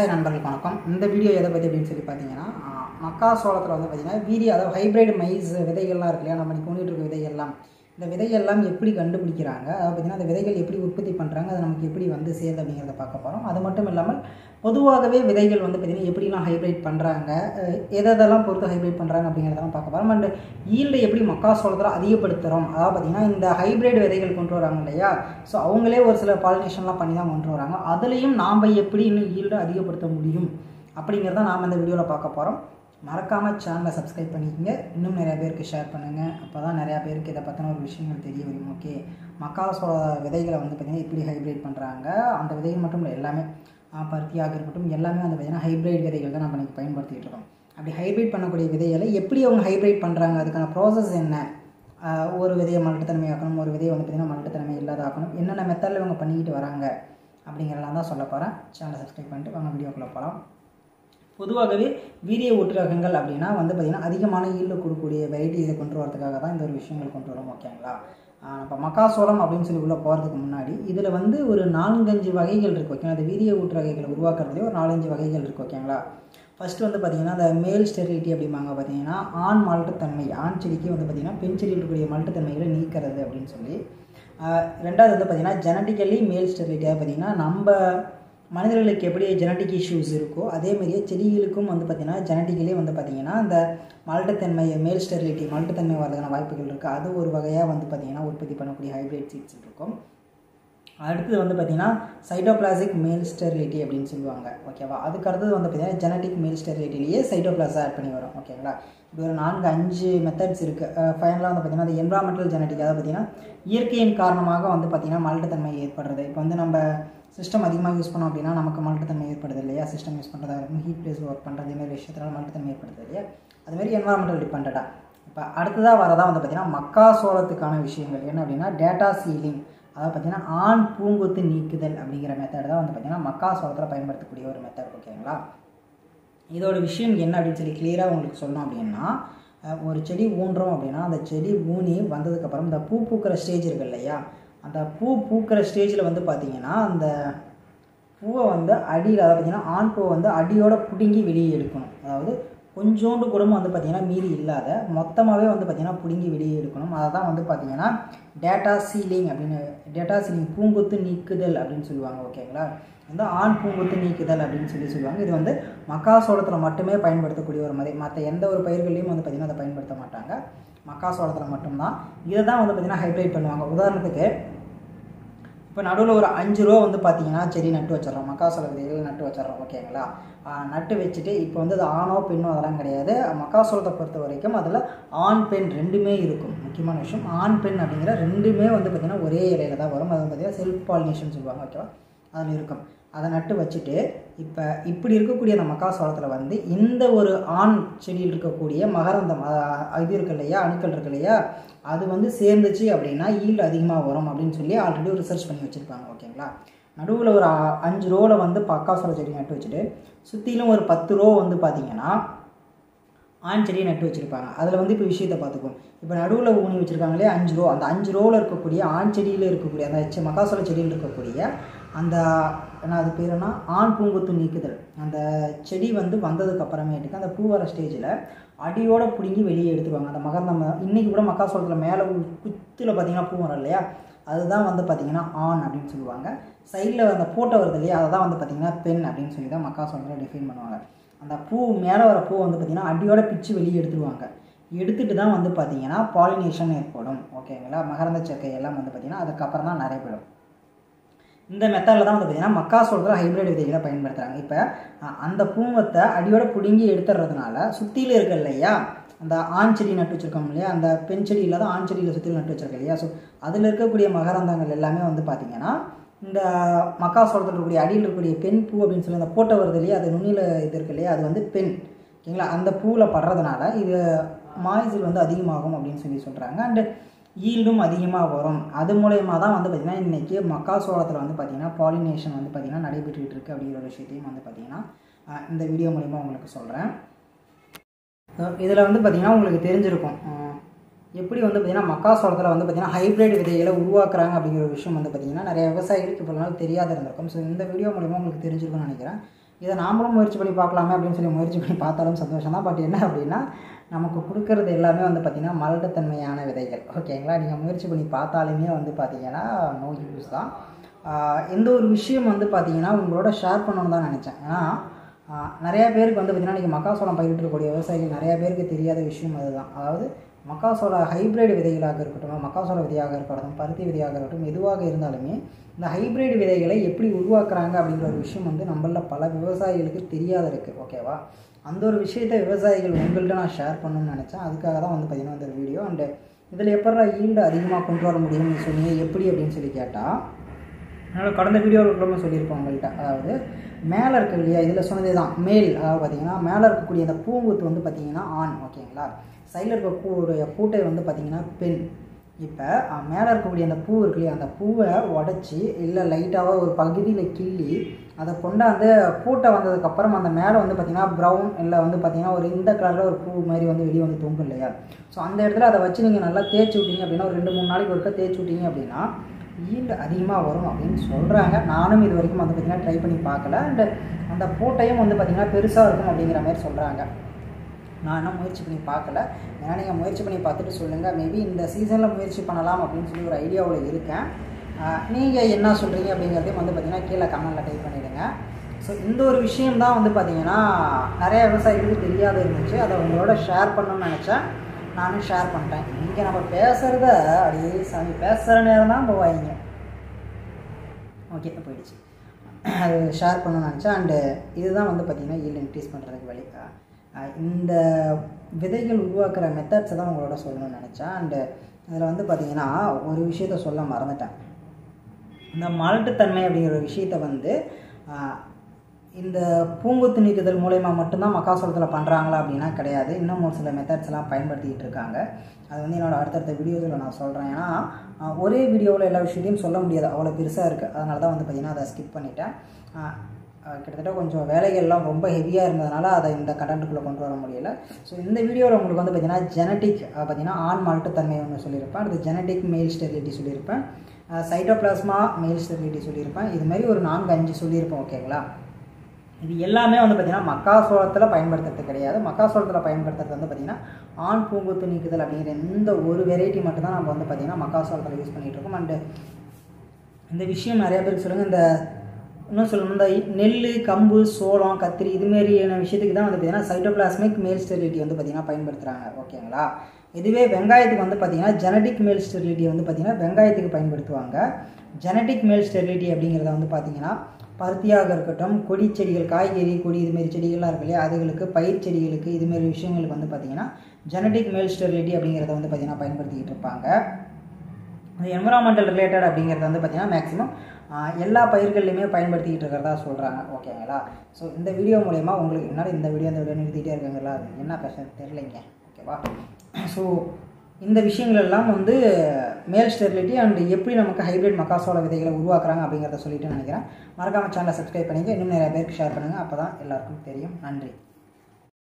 விவசாய நண்பர்களுக்கு வணக்கம் இந்த வீடியோ எதை பற்றி அப்படின்னு சொல்லி பார்த்தீங்கன்னா ஆஹ், மக்கா சோளத்தில் வந்து பார்த்தீங்கன்னா வீரிய அதாவது ஹைப்ரிட் மைஸ் விதைகள்லாம் இருக்கு இல்லையா நம்ம கொண்டுட்டு இருக்க விதைகள்லாம் இந்த விதைகள்லாம் எப்படி கண்டுபிடிக்கிறாங்க அதாவது பார்த்தீங்கன்னா அந்த விதைகள் எப்படி உற்பத்தி பண்ணுறாங்க அது நமக்கு எப்படி வந்து சேருது அப்படிங்கிறத பார்க்க போகிறோம் அது மட்டும் இல்லாமல் பொதுவாகவே விதைகள் வந்து பார்த்திங்கன்னா எப்படிலாம் ஹைப்ரிட் பண்ணுறாங்க எதெல்லாம் பொறுத்து ஹைப்ரிட் பண்ணுறாங்க அப்படிங்கிறதெல்லாம் பார்க்க போகிறோம் அண்ட் ஈல்டை எப்படி மக்காசோளத்தில் அதிகப்படுத்துகிறோம் அதாவது பார்த்திங்கன்னா இந்த ஹைப்ரிட் விதைகள் கொண்டு வராங்க இல்லையா ஸோ அவங்களே ஒரு சில பாலினேஷன்லாம் பண்ணி தான் கொண்டு வராங்க அதுலேயும் நாம் எப்படி இன்னும் ஈல்டை அதிகப்படுத்த முடியும் அப்படிங்கிறத நாம் இந்த வீடியோவில் பார்க்க போகிறோம் மறக்காமல் சேனலை சப்ஸ்கிரைப் பண்ணிக்கங்க இன்னும் நிறையா பேருக்கு ஷேர் பண்ணுங்கள் அப்போ தான் நிறையா பேருக்கு இதை பற்றின ஒரு விஷயங்கள் தெரிய வரும் ஓகே மக்காசோள விதைகளை வந்து பார்த்திங்கன்னா எப்படி ஹைப்ரிட் பண்ணுறாங்க அந்த விதைகள் மட்டும் இல்லை எல்லாமே ஆஹ் பருத்தியாக இருக்கட்டும் எல்லாமே வந்து பார்த்திங்கன்னா ஹைப்ரிட் விதைகள் தான் நம்ம இன்றைக்கி பயன்படுத்திகிட்டு இருக்கோம் அப்படி ஹைப்ரிட் பண்ணக்கூடிய விதைகளை எப்படி அவங்க ஹைப்ரிட் பண்ணுறாங்க அதுக்கான ப்ராசஸ் என்ன ஆஹ் ஒரு விதையை மலட்டுத்தன்மை ஆக்கணும் ஒரு விதையை வந்து பார்த்திங்கன்னா மலட்டுத்தன்மை இல்லாதாக்கணும் என்னென்ன மெத்தடில் இவங்க பண்ணிக்கிட்டு வராங்க அப்படிங்கிறலாம் தான் சொல்ல போகிறேன் சேனலை சப்ஸ்கிரைப் பண்ணிட்டு வாங்க வீடியோக்குள்ளே போகலாம் பொதுவாகவே வீரிய ஊற்றுரகங்கள் அப்படின்னா வந்து பார்த்திங்கன்னா அதிகமான ஈல்டு கொடுக்கக்கூடிய வெரைட்டிஸை கொண்டு வரதுக்காக தான் இந்த ஒரு விஷயங்கள் கொண்டு வரோம் ஓகேங்களா இப்போ மக்காசோளம் அப்படின்னு சொல்லி உள்ளே போகிறதுக்கு முன்னாடி இதில் வந்து ஒரு நான்கஞ்சு வகைகள் இருக்குது ஓகேங்களா அந்த வீரிய ஊற்று வகைகளை உருவாக்குறதுலேயே ஒரு நாலஞ்சு வகைகள் இருக்குது ஓகேங்களா ஃபஸ்ட்டு வந்து பார்த்திங்கன்னா அந்த மேல் ஸ்டெரிலிட்டி அப்படிம்பாங்க பார்த்தீங்கன்னா ஆண் மலட்டுத்தன்மை ஆண் செடிக்கு வந்து பார்த்திங்கன்னா பெண் செடியில் இருக்கக்கூடிய மலட்டுத்தன்மைகளை நீக்கிறது அப்படின்னு சொல்லி ஆஹ் ரெண்டாவது வந்து பார்த்திங்கன்னா ஜெனட்டிக்கலி மேல் ஸ்டெரிலிட்டியாக பார்த்திங்கன்னா நம்ம மனிதர்களுக்கு எப்படி ஜெனட்டிக் இஷ்யூஸ் இருக்கோ அதே மாதிரியே செடிகளுக்கும் வந்து பார்த்திங்கன்னா ஜெனட்டிக்கலி வந்து பார்த்திங்கன்னா அந்த மல்ட்டுத்தன்மை மேல் ஸ்டெரிலிட்டி மல்ட்டுத்தன்மை வரதுக்கான வாய்ப்புகள் இருக்குது அது ஒரு வகையாக வந்து பார்த்திங்கன்னா உற்பத்தி பண்ணக்கூடிய ஹைப்ரிட் சீட்ஸ் இருக்கும் அடுத்தது வந்து பார்த்திங்கன்னா சைட்டோபிளாசிக் மேல் ஸ்டெரிலிட்டி அப்படின்னு சொல்லுவாங்க ஓகேவா அதுக்கு அடுத்தது வந்து பார்த்திங்கன்னா ஜெனட்டிக் மேல் ஸ்டெரிலிட்டிலேயே சைட்டோபிளாஸை ஆட் பண்ணி வரும் ஓகேங்களா இப்படி ஒரு நான்கு அஞ்சு மெத்தட்ஸ் இருக்குது ஃபைனலாக வந்து பார்த்திங்கன்னா அந்த என்வரான்மெண்டல் ஜெனட்டிக் அதாவது பார்த்திங்கன்னா இயற்கையின் காரணமாக வந்து பார்த்திங்கன்னா மல்ட்டுத்தன்மை ஏற்படுறது இப்போ வந்து நம்ம சிஸ்டம் அதிகமாக யூஸ் பண்ணோம் அப்படின்னா நமக்கு மல்ட்டுத்தன்மை ஏற்படுது இல்லையா சிஸ்டம் யூஸ் பண்ணுறதா இருக்கும் ஹீட் ப்ளேஸ் ஒர்க் பண்ணுறது இந்த மாதிரி விஷயத்தினால மல்ட்டுத்தன்மை ஏற்படுது இல்லையா அதுமாரி என்வரான்மெண்டல் டிபெண்டடாக இப்போ அடுத்ததாக வரதான் வந்து பார்த்திங்கன்னா மக்காசோளத்துக்கான விஷயங்கள் என்ன அப்படின்னா டேட்டா சீலிங் அதாவது பார்த்திங்கன்னா ஆண் பூங்கொத்து நீக்குதல் அப்படிங்கிற மெத்தட் தான் வந்து பார்த்திங்கன்னா மக்காசோளத்தில் பயன்படுத்தக்கூடிய ஒரு மெத்தட் ஓகேங்களா இதோட விஷயம் என்ன அப்படின்னு சொல்லி கிளியராக உங்களுக்கு சொல்லணும் அப்படின்னா அஹ், ஒரு செடி ஊன்றோம் அப்படின்னா அந்த செடி ஊனி வந்ததுக்கப்புறம் இந்த பூ பூக்கிற ஸ்டேஜ் இருக்கு இல்லையா அந்த பூ பூக்கிற ஸ்டேஜில் வந்து பார்த்திங்கன்னா அந்த பூவை வந்து அடியில் அதாவது பார்த்திங்கன்னா ஆண் பூவை வந்து அடியோட பிடுங்கி வெளியே எடுக்கணும் அதாவது கொஞ்சோண்டு கூடமும் வந்து பார்த்திங்கன்னா மீறி இல்லாத மொத்தமாகவே வந்து பார்த்திங்கன்னா பிடுங்கி வெளியே எடுக்கணும் அதை தான் வந்து பார்த்திங்கன்னா டேட்டா சீலிங் அப்படின்னு டேட்டா சீலிங் பூங்கொத்து நீக்குதல் அப்படின்னு சொல்லுவாங்க ஓகேங்களா வந்து ஆண் பூங்கொத்து நீக்குதல் அப்படின்னு சொல்லி சொல்லுவாங்க இது வந்து மக்காசோளத்தில் மட்டுமே பயன்படுத்தக்கூடிய ஒரு மாதிரி மற்ற எந்த ஒரு பயிர்களையும் வந்து பார்த்திங்கன்னா அதை பயன்படுத்த மாட்டாங்க மக்காசோளத்தில் மட்டும்தான் இதை தான் வந்து பார்த்திங்கன்னா ஹைப்ரைட் பண்ணுவாங்க உதாரணத்துக்கு இப்போ நடுவில் ஒரு அஞ்சு ரூபா வந்து பார்த்தீங்கன்னா செடி நட்டு வச்சிடறோம் மக்காசோள விதைகள் நட்டு வச்சிடறோம் ஓகேங்களா ஆஹ் நட்டு வச்சுட்டு இப்போ வந்து அது ஆணோ பெண்ணோ அதெல்லாம் கிடையாது மக்காசோளத்தை பொறுத்த வரைக்கும் அதில் ஆண் பெண் ரெண்டுமே இருக்கும் முக்கியமான விஷயம் ஆண் பெண் அப்படிங்கிற ரெண்டுமே வந்து பார்த்திங்கன்னா ஒரே இலையில தான் வரும் அது வந்து பார்த்திங்கன்னா செல்ஃப் பாலினேஷன் சொல்லுவாங்க ஓகேவா அதில் இருக்கும் அதை நட்டு வச்சுட்டு இப்போ இப்படி இருக்கக்கூடிய அந்த மக்காசோளத்தில் வந்து இந்த ஒரு ஆண் செடியில் இருக்கக்கூடிய மகரந்தம் அஹ், இது இருக்கு இல்லையா அணுக்கள் இருக்கு இல்லையா அது வந்து சேர்ந்துச்சு அப்படின்னா ஈல்டு அதிகமாக வரும் அப்படின்னு சொல்லி ஆல்ரெடி ஒரு ரிசர்ச் பண்ணி வச்சுருப்பாங்க ஓகேங்களா நடுவில் ஒரு அ- அஞ்சு ரோவில் வந்து பக்காசோள செடி நட்டு வச்சுட்டு சுற்றிலும் ஒரு பத்து ரோ வந்து பார்த்தீங்கன்னா ஆண் செடியை நட்டு வச்சுருப்பாங்க அதில் வந்து இப்போ விஷயத்தை பார்த்துக்குவோம் இப்போ நடுவில் ஊனி வச்சுருக்காங்களே அஞ்சு ரோ அந்த அஞ்சு ரோவில் இருக்கக்கூடிய ஆண் செடியில் இருக்கக்கூடிய அந்த செ- மக்காசோள செடியில் இருக்கக்கூடிய அந்த என்ன அது பேர் என்ன ஆண் பூங்கொத்து நீக்குதல் அந்த செடி வந்து வந்ததுக்கு அப்புறமேட்டுக்கு அந்த பூ வர ஸ்டேஜில் அடியோட பிடுங்கி வெளியே எடுத்துருவாங்க அந்த மகர்ந்தம் இன்றைக்கி கூட மக்காசோளத்தில் மேலே குத்தில் பார்த்தீங்கன்னா பூ வரும் இல்லையா அதுதான் வந்து பார்த்திங்கன்னா ஆண் அப்படின்னு சொல்லுவாங்க சைடில் அந்த போட்டோ வருது இல்லையா அதை தான் வந்து பார்த்திங்கன்னா பெண் அப்படின்னு சொல்லி தான் மக்காசோளத்தில் டிஃபைன் பண்ணுவாங்க அந்த பூ மேலே வர பூ வந்து பார்த்திங்கன்னா அடியோட பிச்சு வெளியே எடுத்துருவாங்க எடுத்துட்டு தான் வந்து பார்த்திங்கன்னா பாலினேஷன் ஏற்படும் ஓகேங்களா மகரந்த சேர்க்கை எல்லாம் வந்து பார்த்திங்கன்னா அதுக்கப்புறம் தான் நடைபெறும் இந்த மெத்தடில் தான் வந்து பார்த்திங்கன்னா மக்காசோளத்தில் ஹைப்ரிட் விதைகளை பயன்படுத்துகிறாங்க இப்போ அஹ், அந்த பூங்கத்தை அடியோட பிடுங்கி எடுத்துறதுனால சுற்றியில் இருக்கு இல்லையா அந்த ஆண் செடி நட்டு வச்சுருக்கோம் இல்லையா அந்த பெண் செடி இல்லாத ஆண் செடியில் சுற்றிலும் நட்டு வச்சிருக்கோம் இல்லையா ஸோ அதில் இருக்கக்கூடிய மகரந்தங்கள் எல்லாமே வந்து பார்த்திங்கன்னா இந்த மக்காசோளத்தில் இருக்கக்கூடிய அடியில் இருக்கக்கூடிய பெண் பூ அப்படின்னு சொல்லி அந்த போட்டோ வருது இல்லையா அது நுனியில் இது இருக்கு இல்லையா அது வந்து பெண் ஓகேங்களா அந்த பூவில் படுறதுனால இது மாய்ச்சல் வந்து அதிகமாகும் அப்படின்னு சொல்லி சொல்கிறாங்க அண்டு ஈல்டும் அதிகமாக வரும் அது மூலயமா தான் வந்து பார்த்திங்கன்னா இன்றைக்கி மக்காசோளத்தில் வந்து பார்த்திங்கன்னா பாலினேஷன் வந்து பார்த்திங்கன்னா நடைபெற்றுக்கிட்டு இருக்குது அப்படிங்கிற ஒரு விஷயத்தையும் வந்து பார்த்திங்கன்னா அஹ், இந்த வீடியோ மூலிமா உங்களுக்கு சொல்கிறேன் இதில் வந்து பார்த்திங்கன்னா உங்களுக்கு தெரிஞ்சிருக்கும் அஹ், எப்படி வந்து பார்த்திங்கன்னா மக்காசோளத்தில் வந்து பார்த்திங்கன்னா ஹைப்ரிட் விதைகளை உருவாக்குறாங்க அப்படிங்கிற ஒரு விஷயம் வந்து பார்த்திங்கன்னா நிறைய விவசாயிகளுக்கு இவ்வளோ நாள் தெரியாத இருந்திருக்கும் ஸோ இந்த வீடியோ மூலிமா உங்களுக்கு தெரிஞ்சிருக்கும்னு நினைக்கிறேன் இதை நாமளும் முயற்சி பண்ணி பார்க்கலாமே அப்படின்னு சொல்லி முயற்சி பண்ணி பார்த்தாலும் சந்தோஷம் தான் பட் என்ன அப்படின்னா நமக்கு கொடுக்கறது எல்லாமே வந்து பார்த்திங்கன்னா மலட்டுத்தன்மையான விதைகள் ஓகேங்களா நீங்கள் முயற்சி பண்ணி பார்த்தாலுமே வந்து பார்த்தீங்கன்னா நோ யூஸ் தான் ஆஹ் எந்த ஒரு விஷயம் வந்து பார்த்தீங்கன்னா உங்களோட ஷேர் பண்ணணும்னு தான் நினச்சேன் ஏன்னா ஆஹ் நிறைய பேருக்கு வந்து பார்த்திங்கன்னா இன்றைக்கி மக்காசோளம் பயிரிட்டக்கூடிய விவசாயிகள் நிறைய பேருக்கு தெரியாத விஷயம் அதுதான் அதாவது மக்காசோள ஹைப்ரிட் விதைகளாக இருக்கட்டும் மக்காசோள விதையாக இருக்கட்டும் பருத்தி விதையாக இருக்கட்டும் எதுவாக இருந்தாலுமே இந்த ஹைப்ரிட் விதைகளை எப்படி உருவாக்குறாங்க அப்படிங்கிற ஒரு விஷயம் வந்து நம்மள பல விவசாயிகளுக்கு தெரியாத இருக்குது ஓகேவா அந்த ஒரு விஷயத்தை விவசாயிகள் உங்கள்கிட்ட நான் ஷேர் பண்ணணும்னு நினச்சேன் அதுக்காக தான் வந்து பார்த்திங்கன்னா இந்த வீடியோ அண்டு இதில் எப்படா ஈல்டு அதிகமாக கொண்டு வர முடியும்னு சொன்னீங்க எப்படி அப்படின்னு சொல்லி கேட்டால் அதனால் கடந்த வீடியோவுக்குள்ளே சொல்லியிருப்போம் உங்கள்கிட்ட அதாவது மேலே இருக்க இல்லையா இதில் சொன்னதே தான் மேல் அதாவது பார்த்தீங்கன்னா மேலே இருக்கக்கூடிய அந்த பூங்குத்து வந்து பார்த்தீங்கன்னா ஆண் ஓகேங்களா சைடில் இருக்க பூவுடைய பூட்டை வந்து பார்த்தீங்கன்னா பெண் இப்போ மேலே இருக்கக்கூடிய அந்த பூ இருக்கு இல்லையா அந்த பூவை உடச்சி இல்லை லைட்டாக ஒரு பகுதியில் கிள்ளி அதை கொண்டாந்து பூட்டை வந்ததுக்கப்புறம் அந்த மேலே வந்து பார்த்திங்கன்னா ப்ரௌன் இல்லை வந்து பார்த்திங்கன்னா ஒரு இந்த கலரில் ஒரு பூ மாதிரி வந்து வெளியே வந்து தொங்கும் இல்லையா ஸோ அந்த இடத்துல அதை வச்சு நீங்கள் நல்லா தேய்ச்சி விட்டீங்க அப்படின்னா ஒரு ரெண்டு மூணு நாளைக்கு ஒருக்கா தேய்ச்சி விட்டீங்க அப்படின்னா ஈல்டு அதிகமாக வரும் அப்படின்னு சொல்கிறாங்க நானும் இது வரைக்கும் வந்து பார்த்திங்கன்னா ட்ரை பண்ணி பார்க்கல அண்ட் அந்த பூட்டையும் வந்து பார்த்திங்கன்னா பெருசாக இருக்கும் அப்படிங்கிற மாதிரி சொல்கிறாங்க நான் இன்னும் முயற்சி பண்ணி பார்க்கல ஏன்னா நீங்கள் முயற்சி பண்ணி பார்த்துட்டு சொல்லுங்கள் மேபி இந்த சீசனில் முயற்சி பண்ணலாம் அப்படின்னு சொல்லி ஒரு ஐடியாவில் இருக்கேன் நீங்கள் என்ன சொல்கிறீங்க அப்படிங்கிறதையும் வந்து பார்த்தீங்கன்னா கீழே கமெண்டில் டைப் பண்ணிவிடுங்க ஸோ இந்த ஒரு விஷயம் தான் வந்து பார்த்தீங்கன்னா நிறைய விவசாயிகளுக்கு தெரியாத இருந்துச்சு அதை உங்களோட ஷேர் பண்ணணும்னு நினச்சேன் நானும் ஷேர் பண்ணிட்டேன் இங்கே நம்ம பேசுகிறத அப்படியே சாமி பேசுகிற நேரம் தான் போவாங்க ஓகே போயிடுச்சு அது ஷேர் பண்ணணும்னு நினச்சேன் அண்டு இதுதான் வந்து பார்த்திங்கன்னா ஈல்டு இன்க்ரீஸ் பண்ணுறதுக்கு வழி அஹ் இந்த விதைகள் உருவாக்குற மெத்தட்ஸை தான் உங்களோட சொல்லணும்னு நினச்சேன் அண்டு அதில் வந்து பார்த்திங்கன்னா ஒரு விஷயத்த சொல்ல மறந்துட்டேன் இந்த மலட்டுத்தன்மை அப்படிங்கிற ஒரு விஷயத்த வந்து ஆஹ், இந்த பூங்குத்து நீக்குதல் மூலயமா மட்டும்தான் மக்காசோளத்தில் பண்ணுறாங்களா அப்படின்னா கிடையாது இன்னும் ஒரு சில மெத்தட்ஸ் எல்லாம் பயன்படுத்திக்கிட்டு இருக்காங்க அது வந்து என்னோட அடுத்தடுத்த வீடியோஸில் நான் சொல்கிறேன் ஏன்னா ஆஹ், ஒரே வீடியோவில் எல்லா விஷயத்தையும் சொல்ல முடியாது அவ்வளோ பெருசாக இருக்குது அதனால தான் வந்து பார்த்திங்கன்னா அதை ஸ்கிப் பண்ணிட்டேன் ஆஹ், ஆஹ், கிட்டத்தட்ட கொஞ்சம் வேலைகள்லாம் ரொம்ப ஹெவியாக இருந்ததுனால அதை இந்த கண்டென்ட்டுக்குள்ளே கொண்டு வர முடியல ஸோ இந்த வீடியோவில் உங்களுக்கு வந்து பார்த்திங்கன்னா ஜெனட்டிக் பார்த்திங்கன்னா ஆண் மல்ட்டுத்தன்மை ஒன்று சொல்லியிருப்பேன் அடுத்து ஜெனட்டிக் மேல் ஸ்டெரிலிட்டி சொல்லியிருப்பேன் சைட்டோபிளாஸ்மா மேல் ஸ்டெரிலிட்டி சொல்லியிருப்பேன் இது மாதிரி ஒரு நான்கு அஞ்சு சொல்லியிருப்பேன் ஓகேங்களா இது எல்லாமே வந்து பார்த்திங்கன்னா மக்காசோளத்தில் பயன்படுத்துறது கிடையாது மக்காசோளத்தில் பயன்படுத்துறது வந்து பார்த்திங்கன்னா ஆண் பூங்குத்து நீக்குதல் அப்படிங்கிற இந்த ஒரு வெரைட்டி மட்டும்தான் நம்ம வந்து பார்த்திங்கன்னா மக்காசோளத்தில் யூஸ் பண்ணிகிட்டு இருக்கோம் அண்டு இந்த விஷயம் நிறைய பேருக்கு சொல்லுங்கள் இந்த இன்னும் சொல்லணும் இந்த நெல் கம்பு சோளம் கத்திரி இதுமாரியான விஷயத்துக்கு தான் வந்து பார்த்திங்கன்னா சைட்டோபிளாஸ்மிக் மேல் ஸ்டெரிலிட்டி வந்து பார்த்திங்கன்னா பயன்படுத்துகிறாங்க ஓகேங்களா இதுவே வெங்காயத்துக்கு வந்து பார்த்திங்கன்னா ஜெனடிக் மேல் ஸ்டெரிலிட்டி வந்து பார்த்திங்கன்னா வெங்காயத்துக்கு பயன்படுத்துவாங்க ஜெனடிக் மேல் ஸ்டெரிலிட்டி அப்படிங்கிறத வந்து பார்த்திங்கன்னா பருத்தியாக இருக்கட்டும் கொடி செடிகள் காய்கறி கொடி இதுமாரி செடிகள்லாம் இருக்கு இல்லையா அதுகளுக்கு பயிர் செடிகளுக்கு இதுமாரி விஷயங்களுக்கு வந்து பார்த்திங்கன்னா ஜெனடிக் மேல் ஸ்டெரிலிட்டி அப்படிங்கிறத வந்து பார்த்திங்கன்னா பயன்படுத்திக்கிட்டு இருப்பாங்க அது என்விரான்மெண்டல் ரிலேட்டட் அப்படிங்கிறது வந்து பார்த்திங்கன்னா மேக்ஸிமம் எல்லா பயிர்கள்லையுமே பயன்படுத்திக்கிட்டு இருக்கிறதா சொல்கிறாங்க ஓகேங்களா ஸோ இந்த வீடியோ மூலயமா உங்களுக்கு என்னால் இந்த வீடியோ இந்த வீடியோ நிறுத்திட்டே இருக்காங்களா என்ன பேச தெரிலைங்க ஓகேவா ஸோ இந்த விஷயங்கள் எல்லாம் வந்து மேல் ஸ்டெரிலிட்டி அண்ட் எப்படி நமக்கு ஹைப்ரிட் மக்காசோள விதைகளை உருவாக்குறாங்க அப்படிங்கிறத சொல்லிட்டு நினைக்கிறேன் மறக்காமல் சேனலை சப்ஸ்கிரைப் பண்ணிக்க இன்னும் நிறைய பேருக்கு ஷேர் பண்ணுங்கள் அப்போ தான் எல்லாருக்கும் தெரியும் நன்றி